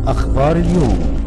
أخبار اليوم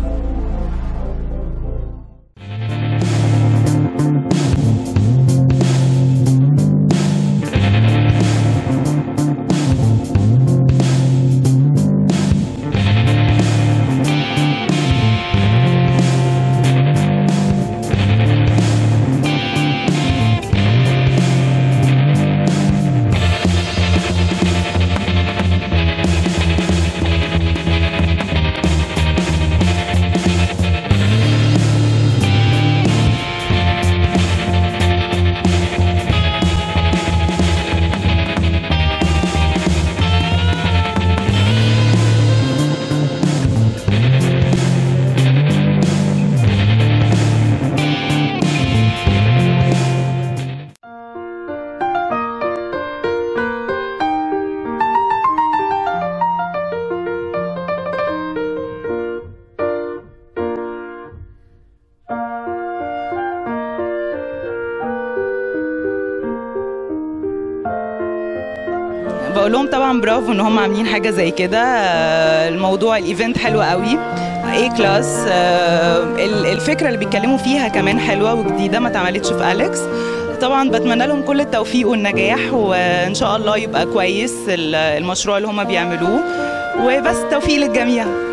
بقول لهم طبعا برافو ان هم عاملين حاجه زي كده آه، الموضوع الايفنت حلو قوي اي كلاس الفكره اللي بيتكلموا فيها كمان حلوه وجديده ما اتعملتش في اليكس طبعا بتمنى لهم كل التوفيق والنجاح وان شاء الله يبقى كويس ال- المشروع اللي هم بيعملوه وبس توفيق للجميع